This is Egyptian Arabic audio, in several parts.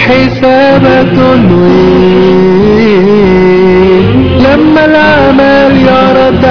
حسابك تنوي لما العمل يرد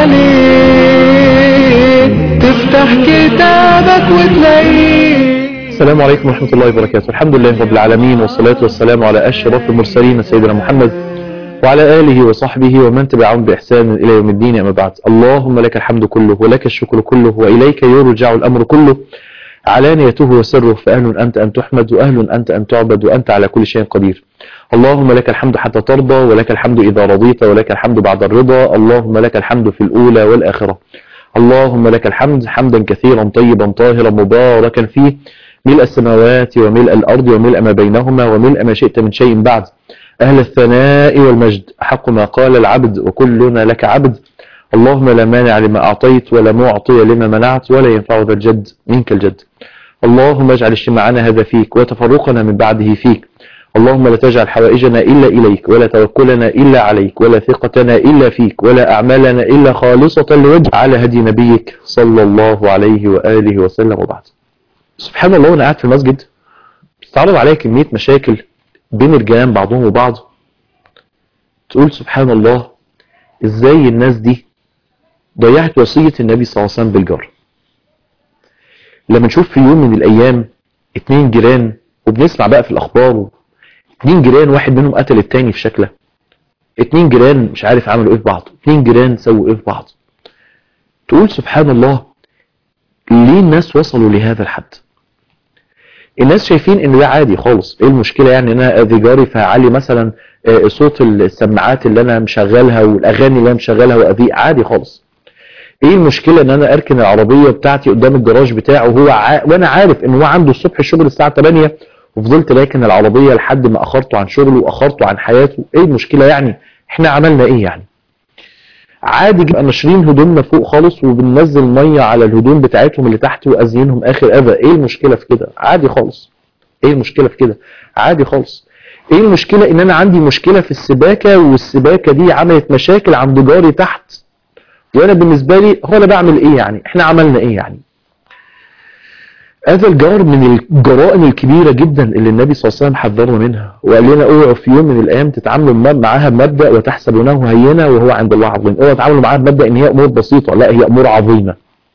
عليك تفتح كتابك وتلاقيه السلام عليكم ورحمة الله وبركاته الحمد لله رب العالمين والصلاة والسلام على أشرف المرسلين سيدنا محمد وعلى آله وصحبه ومن تبعهم بإحسان إلى يوم الدين أما بعد اللهم لك الحمد كله ولك الشكر كله وإليك يرجع الأمر كله علانيته وسره فأهل أنت أن تحمد وأهل أنت أن تعبد وأنت على كل شيء قدير اللهم لك الحمد حتى ترضى ولك الحمد إذا رضيت ولك الحمد بعد الرضا اللهم لك الحمد في الأولى والآخرة اللهم لك الحمد حمدا كثيرا طيبا طاهرا مباركا فيه ملء السماوات وملء الأرض وملء ما بينهما وملء ما شئت من شيء بعد أهل الثناء والمجد حق ما قال العبد وكلنا لك عبد اللهم لا مانع لما أعطيت ولا معطي لما منعت ولا ينفع ذا الجد منك الجد اللهم اجعل اجتماعنا هذا فيك وتفرقنا من بعده فيك اللهم لا تجعل حوائجنا إلا إليك ولا توكلنا إلا عليك ولا ثقتنا إلا فيك ولا أعمالنا إلا خالصة لوجه على هدي نبيك صلى الله عليه وآله وسلم وبعد سبحان الله وأنا قاعد في المسجد بتتعرض عليا كمية مشاكل بين الجيران بعضهم وبعض تقول سبحان الله ازاي الناس دي ضيعت وصية النبي صلى الله عليه وسلم بالجار لما نشوف في يوم من الايام اتنين جيران وبنسمع بقى في الاخبار اتنين جيران واحد منهم قتل التاني في شكله اتنين جيران مش عارف عملوا ايه في بعض اتنين جيران سووا ايه في بعض تقول سبحان الله ليه الناس وصلوا لهذا الحد الناس شايفين ان ده عادي خالص ايه المشكله يعني ان انا اذي جاري فاعلي مثلا آه، صوت السماعات اللي انا مشغلها والاغاني اللي انا مشغلها واذيع عادي خالص ايه المشكله ان انا اركن العربيه بتاعتي قدام الجراج بتاعه وهو ع... وانا عارف ان هو عنده الصبح الشغل الساعه 8 وفضلت راكن العربيه لحد ما اخرته عن شغله واخرته عن حياته ايه المشكله يعني احنا عملنا ايه يعني عادي جدا ناشرين هدومنا فوق خالص وبننزل ميه على الهدوم بتاعتهم اللي تحت وازينهم اخر اذى ايه المشكله في كده عادي خالص ايه المشكله في كده عادي خالص ايه المشكله ان انا عندي مشكله في السباكه والسباكه دي عملت مشاكل عند جاري تحت وانا بالنسبه لي هو انا بعمل ايه يعني احنا عملنا ايه يعني هذا الجار من الجرائم الكبيرة جدا اللي النبي صلى الله عليه وسلم حذرنا منها وقال لنا اوعوا في يوم من الايام تتعاملوا معاها بمبدا وتحسبونه هينه وهو عند الله عظيم اوعوا تتعاملوا معاها بمبدا ان هي امور بسيطه لا هي امور عظيمه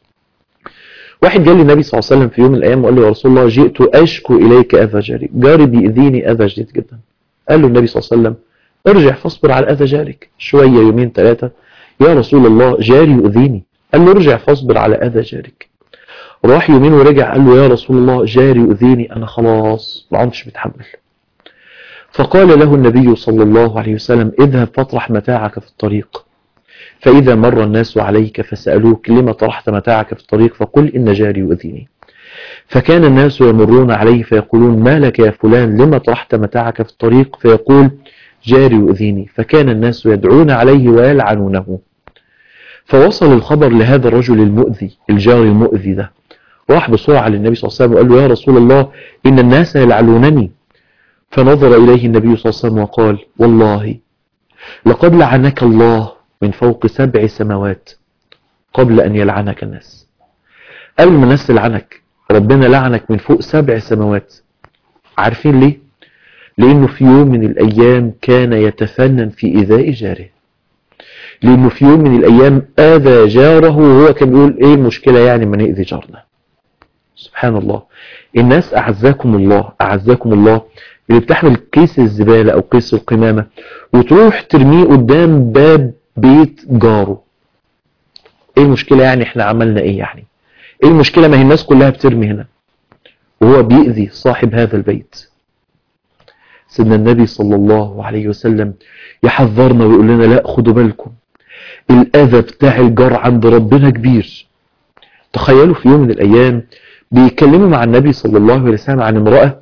واحد جاء للنبي صلى الله عليه وسلم في يوم من الايام وقال له يا رسول الله جئت اشكو اليك اذى جاري جاري بيأذيني اذى شديد جدا قال له النبي صلى الله عليه وسلم ارجع فاصبر على اذى جارك شويه يومين ثلاثه يا رسول الله جاري يؤذيني قال له ارجع فاصبر على اذى جارك راح يومين ورجع قال له يا رسول الله جاري يؤذيني انا خلاص ما عدتش متحمل فقال له النبي صلى الله عليه وسلم اذهب فاطرح متاعك في الطريق فإذا مر الناس عليك فسألوك لما طرحت متاعك في الطريق فقل إن جاري يؤذيني فكان الناس يمرون عليه فيقولون ما لك يا فلان لما طرحت متاعك في الطريق فيقول جاري يؤذيني فكان الناس يدعون عليه ويلعنونه فوصل الخبر لهذا الرجل المؤذي الجار المؤذي ده راح بسرعة للنبي صلى الله عليه وسلم وقال له يا رسول الله إن الناس يلعنونني فنظر إليه النبي صلى الله عليه وسلم وقال والله لقد لعنك الله من فوق سبع سماوات قبل أن يلعنك الناس قبل ما الناس تلعنك ربنا لعنك من فوق سبع سماوات عارفين ليه؟ لأنه في يوم من الأيام كان يتفنن في إيذاء جاره لأنه في يوم من الأيام آذى جاره وهو كان بيقول إيه المشكلة يعني ما نأذي جارنا سبحان الله الناس أعزكم الله أعزكم الله اللي بتحمل كيس الزبالة أو كيس القمامة وتروح ترميه قدام باب بيت جاره ايه المشكلة يعني احنا عملنا ايه يعني ايه المشكلة ما هي الناس كلها بترمي هنا وهو بيأذي صاحب هذا البيت سيدنا النبي صلى الله عليه وسلم يحذرنا ويقول لنا لا خدوا بالكم الأذى بتاع الجار عند ربنا كبير تخيلوا في يوم من الأيام بيتكلموا مع النبي صلى الله عليه وسلم عن امرأة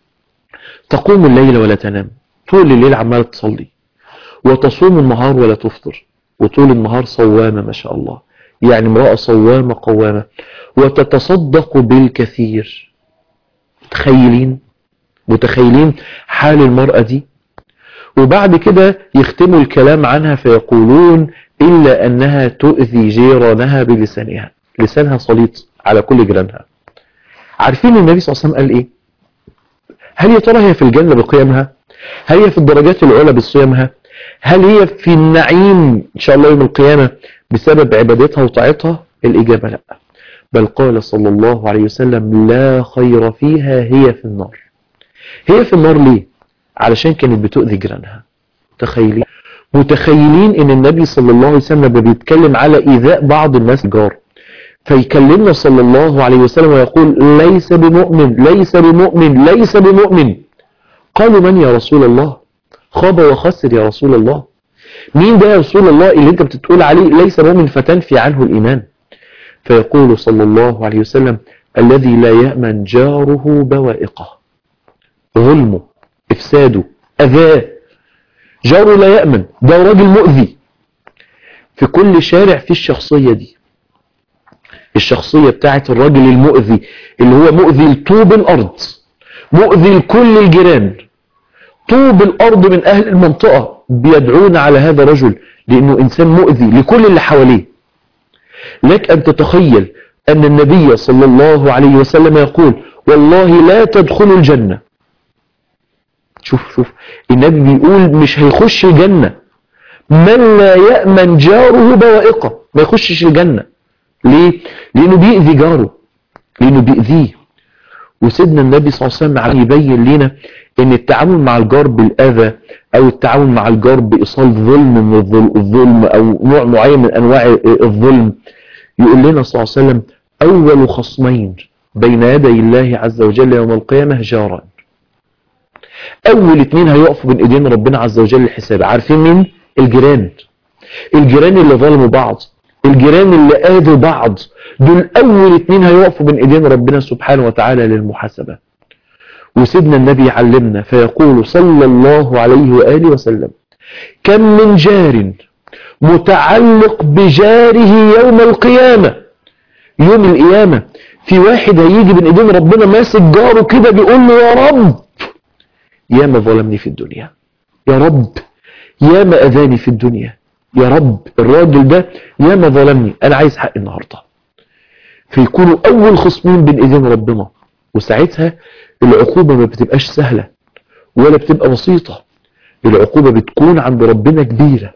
تقوم الليل ولا تنام طول الليل عمالة تصلي وتصوم النهار ولا تفطر وطول النهار صوامة ما شاء الله يعني امرأة صوامة قوامة وتتصدق بالكثير متخيلين متخيلين حال المرأة دي وبعد كده يختموا الكلام عنها فيقولون إلا أنها تؤذي جيرانها بلسانها لسانها سليط على كل جيرانها عارفين النبي صلى الله عليه وسلم قال إيه هل يا ترى هي في الجنة بقيمها هل هي في الدرجات العلى بصيامها هل هي في النعيم إن شاء الله يوم القيامة بسبب عبادتها وطاعتها الإجابة لا بل قال صلى الله عليه وسلم لا خير فيها هي في النار هي في النار ليه علشان كانت بتؤذي جيرانها تخيلين متخيلين ان النبي صلى الله عليه وسلم لما بيتكلم على ايذاء بعض الناس الجار فيكلمنا صلى الله عليه وسلم ويقول ليس بمؤمن ليس بمؤمن ليس بمؤمن قالوا من يا رسول الله خاب وخسر يا رسول الله مين ده يا رسول الله اللي انت بتقول عليه ليس مؤمن فتنفي عنه الايمان فيقول صلى الله عليه وسلم الذي لا يأمن جاره بوائقه ظلمه افساده اذاه جاره لا يأمن ده راجل مؤذي في كل شارع في الشخصية دي الشخصية بتاعت الراجل المؤذي اللي هو مؤذي لطوب الأرض مؤذي لكل الجيران طوب الأرض من أهل المنطقة بيدعون على هذا الرجل لأنه إنسان مؤذي لكل اللي حواليه لك أن تتخيل أن النبي صلى الله عليه وسلم يقول والله لا تدخل الجنة شوف شوف النبي بيقول مش هيخش الجنة من لا يأمن جاره بوائقه ما يخشش الجنة ليه؟ لأنه بيأذي جاره لأنه بيأذيه وسيدنا النبي صلى الله عليه وسلم عم يبين لنا ان التعامل مع الجار بالأذى او التعامل مع الجار بإيصال ظلم من الظلم او نوع معين من انواع الظلم يقول لنا صلى الله عليه وسلم اول خصمين بين يدي الله عز وجل يوم القيامة جاران اول اتنين هيقفوا بين ايدين ربنا عز وجل الحساب عارفين مين الجيران الجيران اللي ظلموا بعض الجيران اللي اذوا بعض دول اول اتنين هيقفوا بين ايدين ربنا سبحانه وتعالى للمحاسبة وسيدنا النبي علمنا فيقول صلى الله عليه وآله وسلم كم من جار متعلق بجاره يوم القيامة يوم القيامة في واحد هيجي بين ايدين ربنا ماسك جاره كده بيقول له يا رب يا ما ظلمني في الدنيا يا رب يا ما أذاني في الدنيا يا رب الراجل ده يا ما ظلمني أنا عايز حق النهاردة فيكونوا أول خصمين بين إيدين ربنا وساعتها العقوبة ما بتبقاش سهلة ولا بتبقى بسيطة العقوبة بتكون عند ربنا كبيرة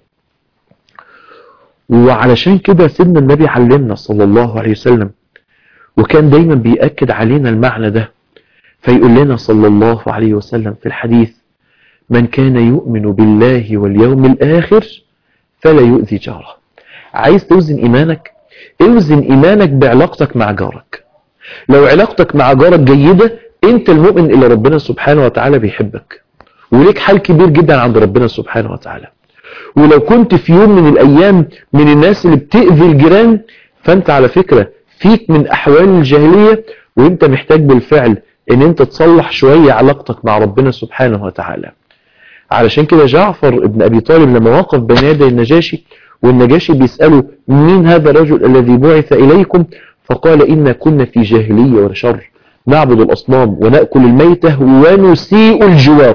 وعلشان كده سيدنا النبي علمنا صلى الله عليه وسلم وكان دايما بيأكد علينا المعنى ده فيقول لنا صلى الله عليه وسلم في الحديث من كان يؤمن بالله واليوم الآخر فلا يؤذي جاره عايز توزن إيمانك اوزن إيمانك بعلاقتك مع جارك لو علاقتك مع جارك جيدة انت المؤمن اللي ربنا سبحانه وتعالى بيحبك وليك حال كبير جدا عند ربنا سبحانه وتعالى ولو كنت في يوم من الأيام من الناس اللي بتأذي الجيران فانت على فكرة فيك من أحوال الجاهلية وانت محتاج بالفعل ان انت تصلح شوية علاقتك مع ربنا سبحانه وتعالى علشان كده جعفر ابن ابي طالب لما وقف بين يدي النجاشي والنجاشي بيسأله مين هذا الرجل الذي بعث اليكم فقال إنا كنا في جاهلية وشر نعبد الأصنام ونأكل الميتة ونسيء الجوار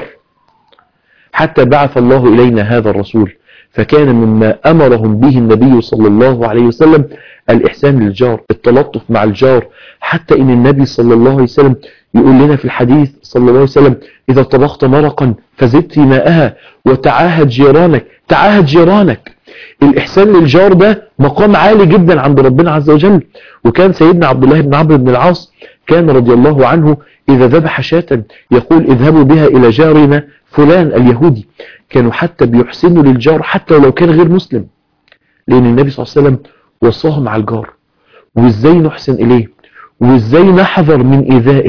حتى بعث الله إلينا هذا الرسول فكان مما أمرهم به النبي صلى الله عليه وسلم الإحسان للجار التلطف مع الجار حتى إن النبي صلى الله عليه وسلم يقول لنا في الحديث صلى الله عليه وسلم إذا طبخت مرقا فزدت في ماءها وتعاهد جيرانك تعاهد جيرانك الإحسان للجار ده مقام عالي جدا عند ربنا عز وجل وكان سيدنا عبد الله بن عمرو بن العاص كان رضي الله عنه إذا ذبح شاة يقول اذهبوا بها إلى جارنا فلان اليهودي كانوا حتى بيحسنوا للجار حتى ولو كان غير مسلم لأن النبي صلى الله عليه وسلم وصاهم على الجار وإزاي نحسن إليه وإزاي نحذر من إيذائه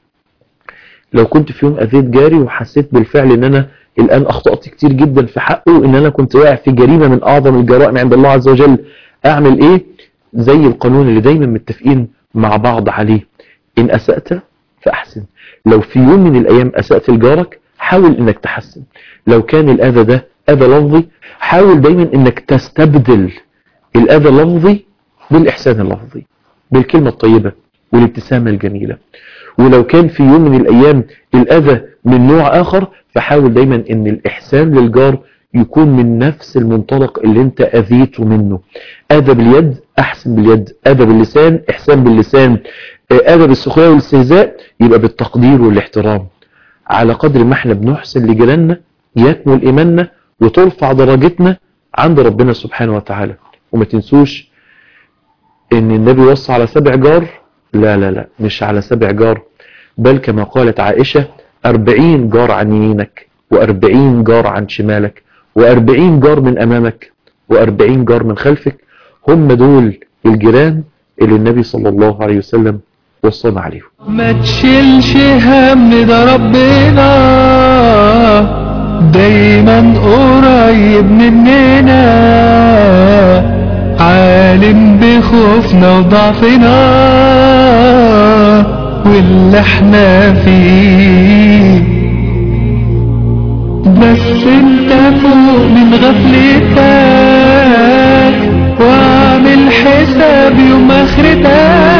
لو كنت في يوم أذيت جاري وحسيت بالفعل إن أنا الآن أخطأت كتير جدا في حقه إن أنا كنت واقع في جريمة من أعظم الجرائم عند الله عز وجل أعمل إيه زي القانون اللي دايما متفقين مع بعض عليه إن أسأت فأحسن لو في يوم من الأيام أسأت لجارك حاول إنك تحسن لو كان الأذى ده أذى لفظي حاول دايما إنك تستبدل الأذى اللفظي بالإحسان اللفظي بالكلمة الطيبة والابتسامة الجميلة ولو كان في يوم من الأيام الأذى من نوع آخر فحاول دايما ان الإحسان للجار يكون من نفس المنطلق اللي انت أذيته منه أذى باليد أحسن باليد أذى باللسان إحسان باللسان أذى بالسخرية والاستهزاء يبقى بالتقدير والاحترام على قدر ما احنا بنحسن لجيراننا يكمل ايماننا وترفع درجتنا عند ربنا سبحانه وتعالى وما تنسوش ان النبي وصى على سبع جار لا لا لا مش على سبع جار بل كما قالت عائشة أربعين جار عن يمينك وأربعين جار عن شمالك وأربعين جار من أمامك وأربعين جار من خلفك هم دول الجيران اللي النبي صلى الله عليه وسلم وصانا عليهم ما تشيلش هم ده ربنا دايما قريب مننا عالم بخوفنا وضعفنا واللي احنا فيه بس انت فوق من غفلتك واعمل حساب يوم اخرتك